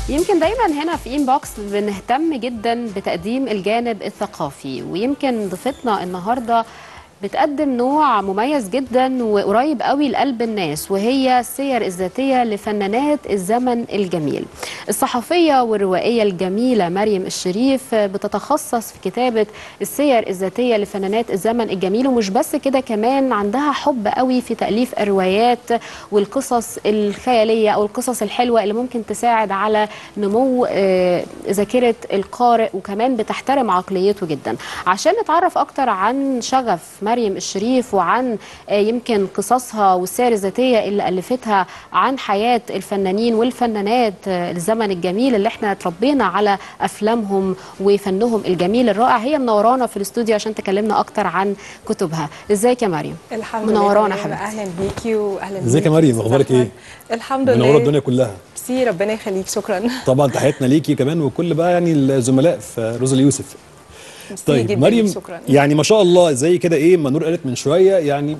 يمكن دايما هنا في انبوكس بنهتم جدا بتقديم الجانب الثقافي ويمكن ضيفتنا النهارده بتقدم نوع مميز جدا وقريب قوي لقلب الناس وهي السير الذاتية لفنانات الزمن الجميل الصحفية والروائية الجميلة مريم الشريف بتتخصص في كتابة السير الذاتية لفنانات الزمن الجميل ومش بس كده كمان عندها حب قوي في تأليف الروايات والقصص الخيالية أو القصص الحلوة اللي ممكن تساعد على نمو آه، ذاكرة القارئ وكمان بتحترم عقليته جدا عشان نتعرف أكتر عن شغف مريم الشريف وعن آه، يمكن قصصها والسير الذاتية اللي ألفتها عن حياة الفنانين والفنانات آه، الزمن الجميل اللي احنا اتربينا على أفلامهم وفنهم الجميل الرائع هي منورانا في الاستوديو عشان تكلمنا أكتر عن كتبها ازيك يا مريم الحمد منورانا لله حبيبتي. اهلا بيكي واهلا ازيك يا بيكي مريم؟ أستاذ أخبارك أحمد. إيه؟ الحمد منوره لله الدنيا كلها ميرسي ربنا يخليك شكرا طبعا تحياتنا ليكي كمان وكل بقى يعني الزملاء في روز اليوسف ميرسي طيب جدا مريم شكرا يعني ما شاء الله زي كده ايه ما نور قالت من شويه يعني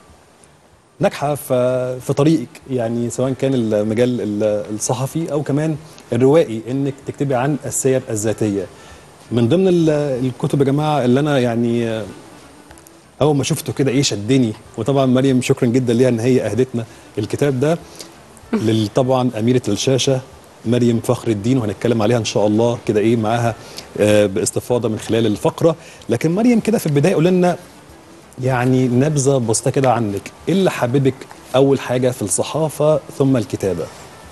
ناجحه في في طريقك يعني سواء كان المجال ال- الصحفي او كمان الروائي انك تكتبي عن السير الذاتيه من ضمن ال- الكتب يا جماعه اللي انا يعني آه، اول ما شفته كده ايه شدني وطبعا مريم شكرا جدا ليها ان هي اهدتنا الكتاب ده لل- طبعا اميره الشاشه مريم فخر الدين وهنتكلم عليها ان شاء الله كده ايه معاها آه، باستفاضه من خلال الفقره لكن مريم كده في البدايه قول لنا يعني نبذه بسيطه كده عنك ايه اللي حببك اول حاجه في الصحافه ثم الكتابه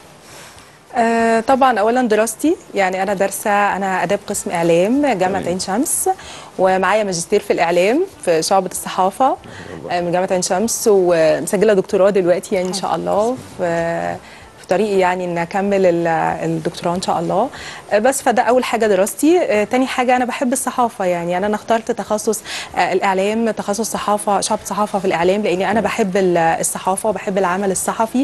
آه طبعا اولا دراستي يعني انا دارسه انا اداب قسم اعلام جامعه عين شمس ومعايا ماجستير في الاعلام في شعبه الصحافه آه من جامعه عين شمس ومسجله دكتوراه دلوقتي يعني ان شاء الله في في طريقي يعني ان اكمل ال- الدكتوراه ان شاء الله آه، بس فده اول حاجه دراستي آه، تاني حاجه انا بحب الصحافه يعني انا اخترت تخصص آه، الاعلام تخصص صحافه شعب صحافه في الاعلام لاني انا بحب ال- الصحافه وبحب العمل الصحفي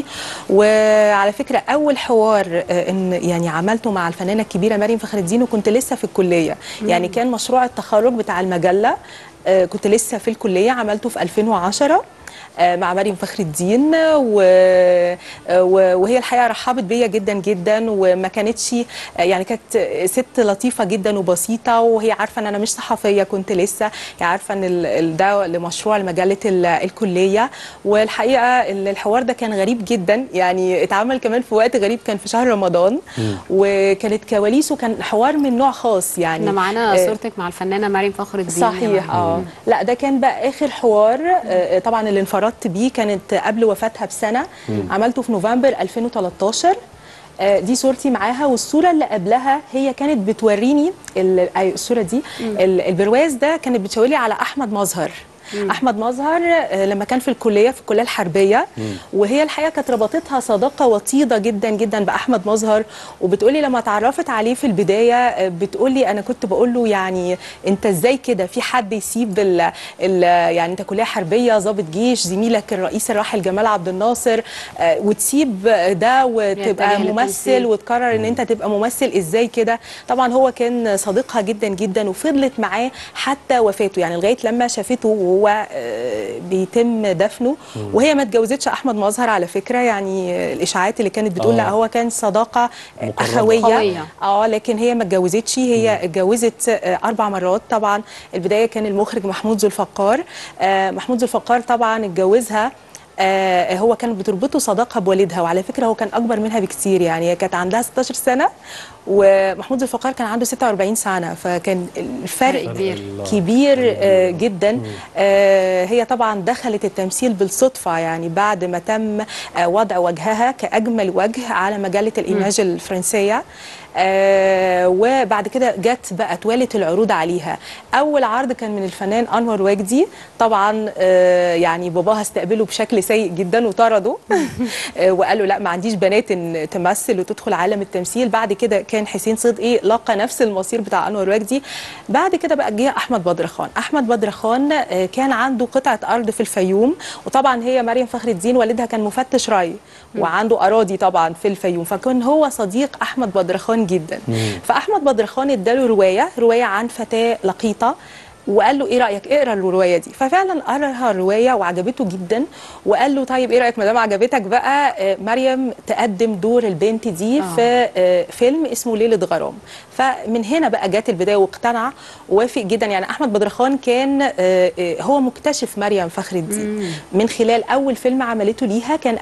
وعلى فكره اول حوار آه، ان يعني عملته مع الفنانه الكبيره مريم فخر الدين وكنت لسه في الكليه يعني كان مشروع التخرج بتاع المجله آه، كنت لسه في الكليه عملته في 2010 آه، مع مريم فخر الدين و... آه، و- وهي الحقيقه رحبت بيا جدا جدا وما كانتش آه، يعني كانت ست لطيفه جدا وبسيطه وهي عارفه ان انا مش صحفيه كنت لسه هي عارفه ان ال- ال- ده لمشروع لمجله ال- الكليه والحقيقه ال- الحوار ده كان غريب جدا يعني اتعمل كمان في وقت غريب كان في شهر رمضان وكانت كواليسه كان حوار من نوع خاص يعني احنا معانا آه، صورتك مع الفنانة مريم فخر الدين صحيح اه لا ده كان بقى اخر حوار آه، طبعا اللي انفردت بيه كانت قبل وفاتها بسنه عملته في نوفمبر 2013 آه، دي صورتي معاها والصوره اللي قبلها هي كانت بتوريني ال- أي الصوره دي ال- البرواز ده كانت بتشاور لي على احمد مظهر احمد مظهر آه، لما كان في الكليه في الكليه الحربيه وهي الحقيقه كانت ربطتها صداقه وطيده جدا جدا باحمد مظهر وبتقولي لما اتعرفت عليه في البدايه آه، بتقولي انا كنت بقول له يعني انت ازاي كده في حد يسيب ال ال يعني انت كليه حربيه ضابط جيش زميلك الرئيس الراحل جمال عبد الناصر آه، وتسيب ده وتبقى يتجه ممثل للتمثيل. وتقرر ان انت تبقى ممثل ازاي كده طبعا هو كان صديقها جدا جدا وفضلت معاه حتى وفاته يعني لغايه لما شافته وهو آه، بيتم دفنه وهي ما اتجوزتش احمد مظهر على فكره يعني الاشاعات اللي كانت بتقول آه. لا هو كان صداقه مقربة. اخويه قوية. اه لكن هي ما اتجوزتش هي اتجوزت آه، اربع مرات طبعا البدايه كان المخرج محمود ذو الفقار آه، محمود ذو الفقار طبعا اتجوزها آه هو كانت بتربطه صداقه بوالدها وعلى فكره هو كان اكبر منها بكتير يعني هي كانت عندها 16 سنه ومحمود ذو الفقار كان عنده 46 سنه فكان الفرق فرق كبير. كبير آه جدا آه هي طبعا دخلت التمثيل بالصدفه يعني بعد ما تم آه وضع وجهها كاجمل وجه على مجله الايماج الفرنسيه آه وبعد كده جت بقى اتوالت العروض عليها اول عرض كان من الفنان انور وجدي طبعا آه يعني باباها استقبله بشكل سيء جدا وطرده آه وقال له لا ما عنديش بنات ان تمثل وتدخل عالم التمثيل بعد كده كان حسين صدقي لقى نفس المصير بتاع انور وجدي بعد كده بقى جه احمد بدر خان احمد بدر خان آه كان عنده قطعه ارض في الفيوم وطبعا هي مريم فخر الدين والدها كان مفتش ري وعنده اراضي طبعا في الفيوم فكان هو صديق احمد بدر خان جدا فاحمد بدر خان اداله روايه روايه عن فتاه لقيطه وقال له ايه رايك اقرا الروايه دي ففعلا قراها الروايه وعجبته جدا وقال له طيب ايه رايك ما دام عجبتك بقى آه، مريم تقدم دور البنت دي آه. في آه، فيلم اسمه ليله غرام فمن هنا بقى جت البدايه واقتنع ووافق جدا يعني احمد بدرخان كان آه، آه، هو مكتشف مريم فخر الدين من خلال اول فيلم عملته ليها كان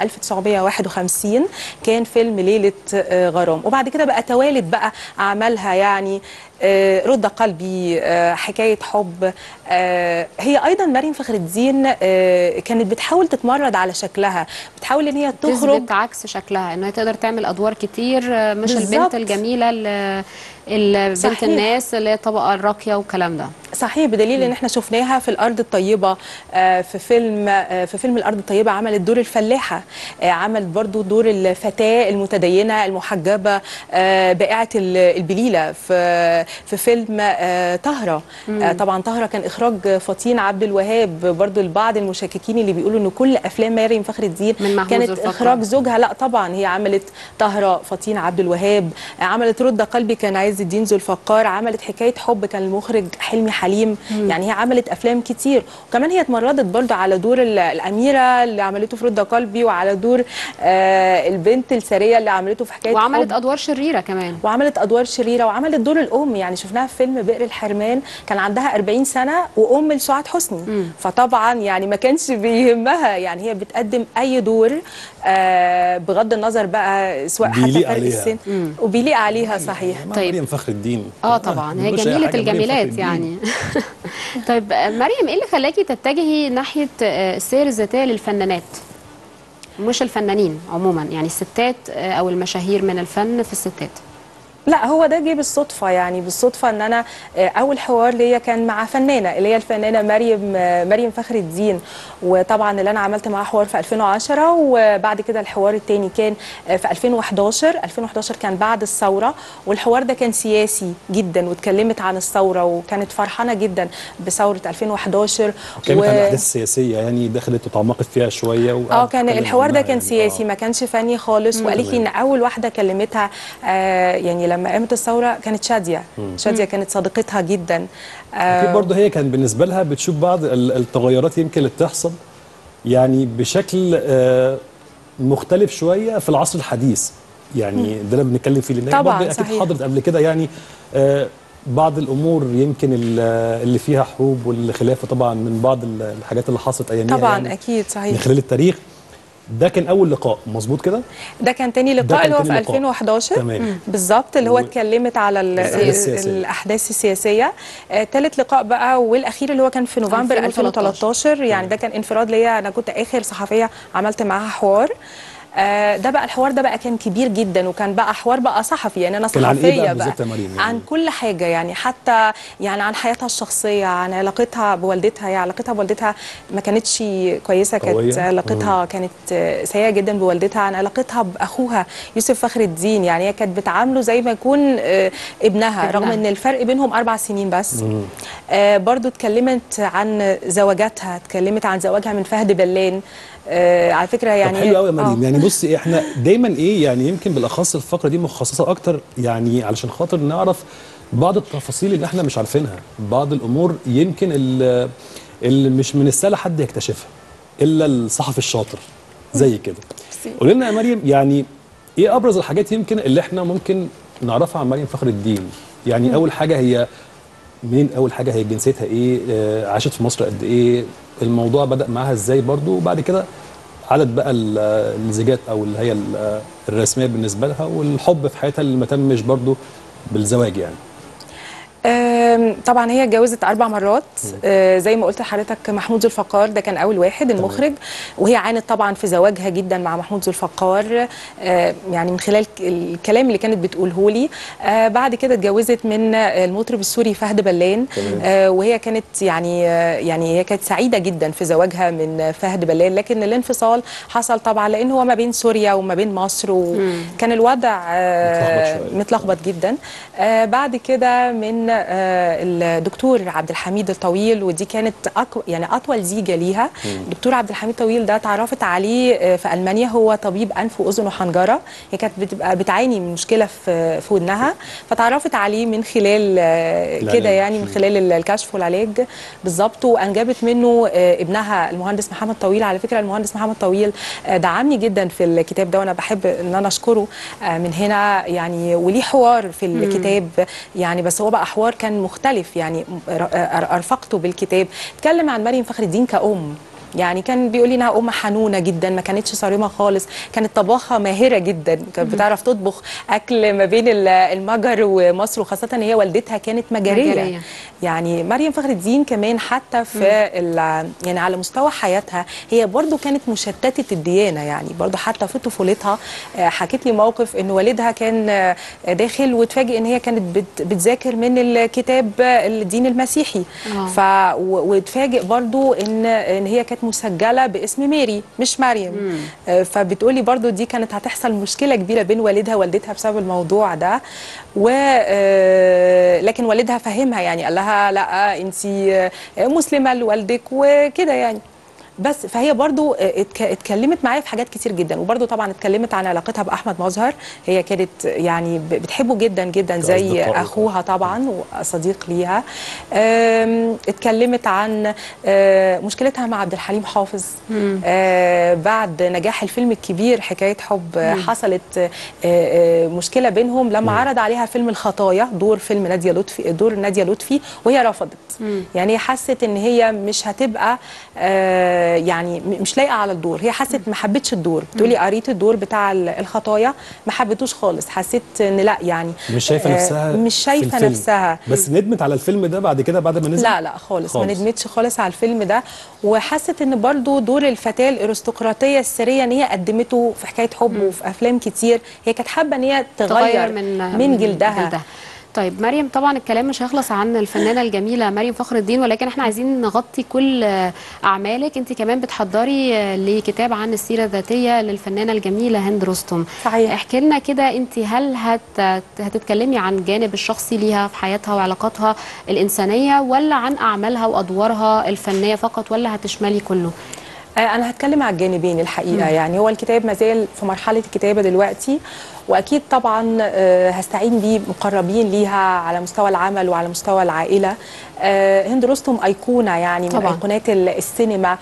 1951 كان فيلم ليله آه، غرام وبعد كده بقى توالد بقى اعمالها يعني آه، رد قلبي آه، حكايه حب آه، هي ايضا مريم فخر الدين آه، كانت بتحاول تتمرد على شكلها بتحاول ان هي تخرج تثبت عكس شكلها انها تقدر تعمل ادوار كتير آه، مش بالظبط. البنت الجميله ال- البنت صحيح. الناس اللي هي الطبقه الراقيه والكلام ده صحيح بدليل ان احنا شفناها في الارض الطيبه آه، في فيلم آه، في فيلم الارض الطيبه عملت دور الفلاحه آه، عملت برضو دور الفتاه المتدينه المحجبه آه، بائعه ال- البليله في في فيلم آه، طهره آه، طبعا طهره كان اخراج فطين عبد الوهاب برضو البعض المشككين اللي بيقولوا ان كل افلام مريم فخر الدين من محمود كانت ذو الفقار. اخراج زوجها لا طبعا هي عملت طهره فطين عبد الوهاب عملت رد قلبي كان عز الدين ذو الفقار عملت حكايه حب كان المخرج حلمي حليم يعني هي عملت افلام كتير وكمان هي اتمردت برضه على دور ال- الاميره اللي عملته في رد قلبي وعلى دور آه البنت السريه اللي عملته في حكايه وعملت حب. ادوار شريره كمان وعملت ادوار شريره وعملت دور الام يعني شفناها في فيلم بئر الحرمان كان عندها 40 سنه وام لسعاد حسني فطبعا يعني ما كانش بيهمها يعني هي بتقدم اي دور آه بغض النظر بقى سواء حتى بيليق فرق عليها. السن وبيليق عليها صحيح مع طيب. مريم فخر الدين اه طبعا هي مش أي جميله حاجة، مريم فخر الجميلات الدين. يعني طيب آه، مريم ايه اللي خلاكي تتجهي ناحيه آه، السير الذاتيه للفنانات مش الفنانين عموما يعني الستات آه، او المشاهير من الفن في الستات لا هو ده جه بالصدفه يعني بالصدفه ان انا آه، اول حوار ليا كان مع فنانه اللي هي الفنانه مريم آه، مريم فخر الدين وطبعا اللي انا عملت معاها حوار في 2010 وبعد كده الحوار الثاني كان آه، في 2011 2011 كان بعد الثوره والحوار ده كان سياسي جدا واتكلمت عن الثوره وكانت فرحانه جدا بثوره 2011 كانت عن الاحداث السياسيه يعني دخلت وتعمقت فيها شويه اه وقعدت كان تتكلم الحوار ده عنها كان يعني. سياسي آه. ما كانش فني خالص وقالت لي ان اول واحده كلمتها آه يعني لما قامت الثوره كانت شاديه شاديه كانت صديقتها جدا اكيد آه برضه هي كان بالنسبه لها بتشوف بعض ال- التغيرات يمكن اللي بتحصل يعني بشكل آه، مختلف شويه في العصر الحديث يعني ده اللي بنتكلم فيه لان هي طبعاً، برضه اكيد صحيح. حضرت قبل كده يعني آه، بعض الامور يمكن ال- اللي فيها حروب والخلافه طبعا من بعض ال- الحاجات اللي حصلت اياميها طبعا يعني اكيد من صحيح خلال التاريخ ده كان اول لقاء مظبوط كده ده كان تاني ده لقاء كان اللي هو تاني في لقاء. 2011 تمام. بالظبط اللي هو و- اتكلمت على ال- الأحداث السياسية. الاحداث السياسيه آه تالت لقاء بقى والاخير اللي هو كان في نوفمبر 2013. 2013 يعني ده كان انفراد ليا انا كنت اخر صحفيه عملت معاها حوار آه ده بقى الحوار ده بقى كان كبير جدا وكان بقى حوار بقى صحفي يعني انا كان عن إيه صحفيه بقى بقى بالظبط يا مريم يعني؟ عن كل حاجه يعني حتى يعني عن حياتها الشخصيه عن علاقتها بوالدتها هي علاقتها بوالدتها ما كانتش كويسه كانت قوية؟ علاقتها كانت آه، سيئه جدا بوالدتها عن علاقتها باخوها يوسف فخر الدين يعني هي كانت بتعامله زي ما يكون آه، ابنها رغم ابنها. ان الفرق بينهم اربع سنين بس آه برضو اتكلمت عن زواجاتها اتكلمت عن زواجها من فهد بلان آه على فكره يعني طب حلو قوي يا مريم آه. يعني بصي احنا دايما ايه يعني يمكن بالاخص الفقره دي مخصصه اكتر يعني علشان خاطر نعرف بعض التفاصيل اللي احنا مش عارفينها بعض الامور يمكن ال- اللي مش من السهل حد يكتشفها الا الصحفي الشاطر زي كده قولي لنا يا مريم يعني ايه ابرز الحاجات يمكن اللي احنا ممكن نعرفها عن مريم فخر الدين يعني اول حاجه هي منين اول حاجه هي جنسيتها ايه آه، عاشت في مصر قد ايه الموضوع بدا معاها ازاي برضو وبعد كده عدد بقى ال- الزيجات او اللي هي ال- الرسميه بالنسبه لها والحب في حياتها اللي ما تمش برضو بالزواج يعني آم، طبعا هي اتجوزت اربع مرات آه، زي ما قلت لحضرتك محمود ذو الفقار ده كان اول واحد المخرج وهي عانت طبعا في زواجها جدا مع محمود ذو الفقار آه، يعني من خلال ك- الكلام اللي كانت بتقوله لي آه، بعد كده اتجوزت من آه، المطرب السوري فهد بلان آه، وهي كانت يعني آه، يعني هي كانت سعيده جدا في زواجها من فهد بلان لكن الانفصال حصل طبعا لان هو ما بين سوريا وما بين مصر وكان الوضع آه، متلخبط شوية. متلخبط جدا آه بعد كده من آه، الدكتور عبد الحميد الطويل ودي كانت أقوى يعني اطول زيجه ليها الدكتور عبد الحميد الطويل ده اتعرفت عليه آه، في المانيا هو طبيب انف واذن وحنجره هي كانت بتبقى بتعاني من مشكله في في ودنها فتعرفت عليه من خلال آه، العلاج. كده يعني من خلال ال- الكشف والعلاج بالظبط وانجبت منه آه، ابنها المهندس محمد طويل على فكره المهندس محمد طويل آه، دعمني جدا في الكتاب ده وانا بحب ان انا اشكره آه، من هنا يعني وليه حوار في الكتاب يعني بس هو بقى حوار كان مختلف يعني ر- آه، ارفقته بالكتاب اتكلم عن مريم فخر الدين كأم يعني كان بيقول لي انها ام حنونه جدا ما كانتش صارمه خالص كانت طباخه ماهره جدا كانت بتعرف تطبخ اكل ما بين ال- المجر ومصر وخاصه ان هي والدتها كانت مجريه, مجرية. يعني مريم فخر الدين كمان حتى في ال- يعني على مستوى حياتها هي برضو كانت مشتته الديانه يعني برضو حتى في طفولتها آه، حكت لي موقف ان والدها كان آه، داخل وتفاجئ ان هي كانت بت- بتذاكر من الكتاب آه، الدين المسيحي آه. ف و- وتفاجئ برضو ان ان هي كانت مسجله باسم ماري مش مريم آه، فبتقولي برضو دي كانت هتحصل مشكله كبيره بين والدها ووالدتها بسبب الموضوع ده و آه، لكن والدها فهمها يعني قال لها لا انت مسلمه لوالدك وكده يعني بس فهي برضو اتك- اتكلمت معايا في حاجات كتير جدا وبرضو طبعا اتكلمت عن علاقتها باحمد مظهر هي كانت يعني ب- بتحبه جدا جدا زي كأصدقاء. اخوها طبعا وصديق ليها أم، اتكلمت عن آه، مشكلتها مع عبد الحليم حافظ آه، بعد نجاح الفيلم الكبير حكايه حب آه، حصلت آه، آه، مشكله بينهم لما عرض عليها فيلم الخطايا دور فيلم ناديه لطفي دور ناديه لطفي وهي رفضت يعني هي حست ان هي مش هتبقى آه، يعني م- مش لايقه على الدور هي حست ما حبتش الدور بتقولي قريت الدور بتاع ال- الخطايا ما حبيتوش خالص حسيت ان لا يعني مش شايفه آه، نفسها مش في شايفه الفيلم. نفسها بس ندمت على الفيلم ده بعد كده بعد ما نزل لا لا خالص, ما خالص. ندمتش خالص على الفيلم ده وحست ان برضو دور الفتاه الارستقراطيه السريه ان هي قدمته في حكايه حب وفي افلام كتير هي كانت حابه ان هي تغير, تغير من من جلدها, طيب مريم طبعا الكلام مش هيخلص عن الفنانه الجميله مريم فخر الدين ولكن احنا عايزين نغطي كل آه، اعمالك انت كمان بتحضري آه، لكتاب عن السيره الذاتيه للفنانه الجميله هند رستم صحيح. احكي لنا كده انت هل هت هتتكلمي عن الجانب الشخصي ليها في حياتها وعلاقاتها الانسانيه ولا عن اعمالها وادوارها الفنيه فقط ولا هتشملي كله آه، انا هتكلم على الجانبين الحقيقه يعني هو الكتاب مازال في مرحله الكتابه دلوقتي واكيد طبعا آه، هستعين بيه مقربين ليها على مستوى العمل وعلى مستوى العائله آه، هند رستم ايقونه يعني من طبعاً. ايقونات ال- السينما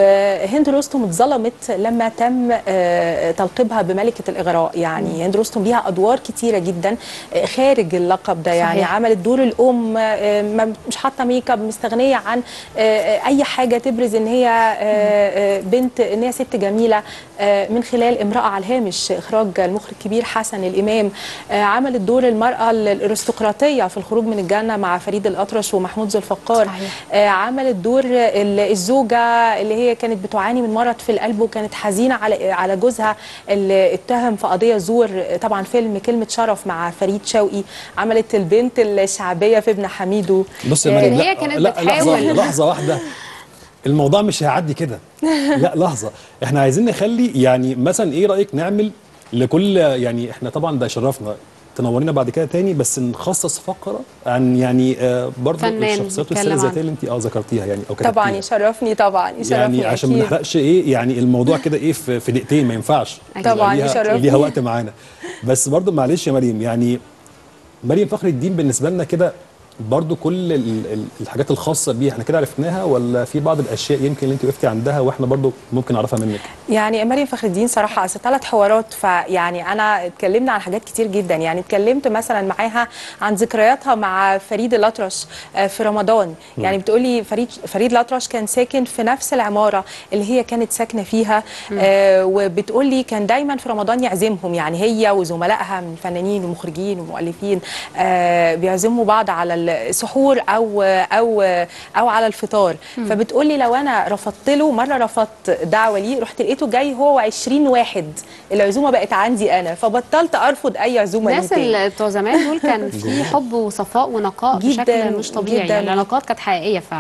وهند رستم اتظلمت لما تم آه، تلقيبها بملكه الاغراء يعني هند رستم ليها ادوار كتيره جدا آه، خارج اللقب ده يعني صحيح. عملت دور الام آه، ما- مش حاطه ميك اب مستغنيه عن آه، اي حاجه تبرز ان هي آه، آه، بنت ان هي ست جميله آه، من خلال امراه على الهامش اخراج المخرج الكبير حسن الامام آه، عملت دور المراه الارستقراطيه في الخروج من الجنه مع فريد الاطرش ومحمود ذو الفقار صحيح. آه، عملت دور ال- الزوجه اللي هي كانت بتعاني من مرض في القلب وكانت حزينه على على جوزها اللي اتهم في قضيه زور آه، طبعا فيلم كلمه شرف مع فريد شوقي عملت البنت الشعبيه في ابن حميدو بص يا آه، مريم هي لا كانت لا بتحاول. لحظه لحظه واحده الموضوع مش هيعدي كده لا لحظه احنا عايزين نخلي يعني مثلا ايه رايك نعمل لكل يعني احنا طبعا ده يشرفنا تنورينا بعد كده تاني بس نخصص فقره عن يعني آه برضه فنان الشخصيات نتكلم والسيره الذاتيه عنه. اللي انت اه ذكرتيها يعني او كتبتيها طبعا يشرفني طبعا يشرفني يعني عشان ما أكيد. نحرقش ايه يعني الموضوع كده ايه في, في دقيقتين ما ينفعش أكيد. طبعاً ليها- يشرفني. ليها وقت معانا بس برضو معلش يا مريم يعني مريم فخر الدين بالنسبه لنا كده برضو كل ال- ال- الحاجات الخاصه بيها احنا كده عرفناها ولا في بعض الاشياء يمكن اللي انت وقفتي عندها واحنا برضو ممكن نعرفها منك يعني مريم فخر الدين صراحه اصل ثلاث حوارات فيعني انا اتكلمنا عن حاجات كتير جدا يعني اتكلمت مثلا معاها عن ذكرياتها مع فريد الاطرش آه، في رمضان يعني بتقولي فريد فريد الاطرش كان ساكن في نفس العماره اللي هي كانت ساكنه فيها آه وبتقولي كان دايما في رمضان يعزمهم يعني هي وزملائها من فنانين ومخرجين ومؤلفين آه بيعزموا بعض على السحور او او او على الفطار فبتقولي لو انا رفضت له مره رفضت دعوه ليه رحت لقيته جاي هو و20 واحد العزومه بقت عندي انا فبطلت ارفض اي عزومه ليه الناس تاني. اللي بتوع زمان دول كان في حب وصفاء ونقاء جداً، بشكل مش طبيعي جداً. يعني العلاقات كانت حقيقيه فعلا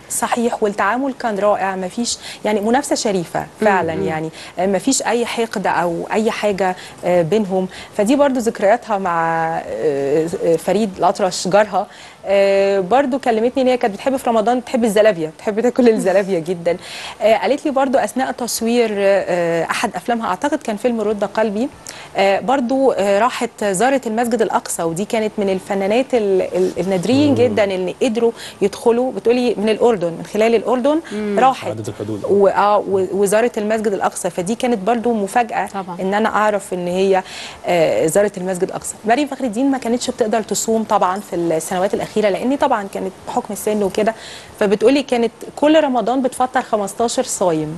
صحيح والتعامل كان رائع ما فيش يعني منافسه شريفه فعلا يعني ما فيش اي حقد او اي حاجه آه، بينهم فدي برضو ذكرياتها مع آه، آه، فريد الاطرش جارها آه، برضو كلمتني ان هي كانت بتحب في رمضان بتحب الزلابيه بتحب تاكل الزلابيه جدا آه، قالت لي برضو اثناء تصوير آه، احد افلامها اعتقد كان فيلم رد قلبي آه، برضو آه، راحت زارت المسجد الاقصى ودي كانت من الفنانات ال- ال- النادرين جدا اللي قدروا يدخلوا بتقولي من الاردن من خلال الاردن راحت عدت الحدود. و- اه و- وزارت المسجد الاقصى فدي كانت برضو مفاجاه طبعا. ان انا اعرف ان هي آه، زارت المسجد الاقصى مريم فخر الدين ما كانتش بتقدر تصوم طبعا في السنوات الاخيره لان طبعا كانت بحكم السن وكده فبتقولي كانت كل رمضان بتفطر 15 صايم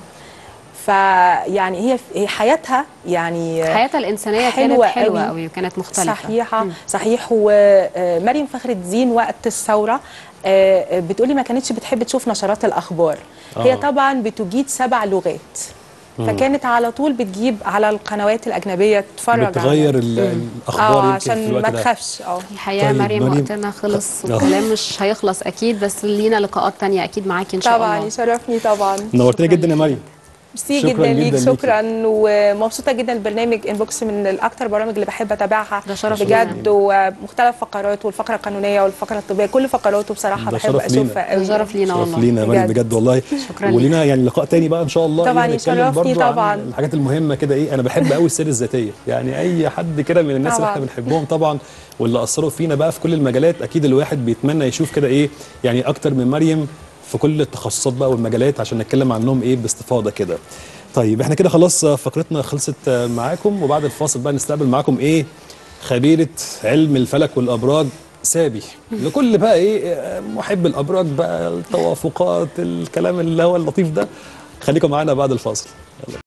فيعني هي هي حياتها يعني حياتها الانسانيه حلوة كانت حلوه قوي. قوي وكانت مختلفه صحيحه صحيح ومريم فخر الدين وقت الثوره آه، بتقولي ما كانتش بتحب تشوف نشرات الاخبار هي آه. طبعا بتجيد سبع لغات فكانت على طول بتجيب على القنوات الاجنبيه تتفرج بتغير على ال- الاخبار اه يمكن في عشان الوقت ما ده. تخافش اه الحقيقه طيب، مريم مريم. وقتنا خلص آه. والكلام مش هيخلص اكيد بس لينا لقاءات تانية اكيد معاكي ان شاء طبعا الله يشرفني طبعا نورتني شكراً جدا يا مريم ميرسي شكراً جدا ليك جداً ليكي. شكرا ومبسوطه جدا البرنامج انبوكس من الاكثر برامج اللي بحب اتابعها ده شرف بجد ومختلف فقرات والفقره القانونيه والفقره الطبيه كل فقراته بصراحه ده بحب شرف لينا. اشوفها قوي ده شرف لينا شرف والله لينا يا مريم بجد. بجد والله شكراً ليك. ولينا يعني لقاء تاني بقى ان شاء الله طبعاً إيه، نتكلم يشرفني برضو عن طبعاً. الحاجات المهمه كده ايه انا بحب قوي السير الذاتيه يعني اي حد كده من الناس اللي طبعاً. احنا بنحبهم طبعا واللي اثروا فينا بقى في كل المجالات اكيد الواحد بيتمنى يشوف كده ايه يعني اكتر من مريم في كل التخصصات بقى والمجالات عشان نتكلم عنهم ايه باستفاضه كده طيب احنا كده خلاص فقرتنا خلصت معاكم وبعد الفاصل بقى نستقبل معاكم ايه خبيره علم الفلك والابراج سابي لكل بقى ايه محب الابراج بقى التوافقات الكلام اللي هو اللطيف ده خليكم معانا بعد الفاصل يلا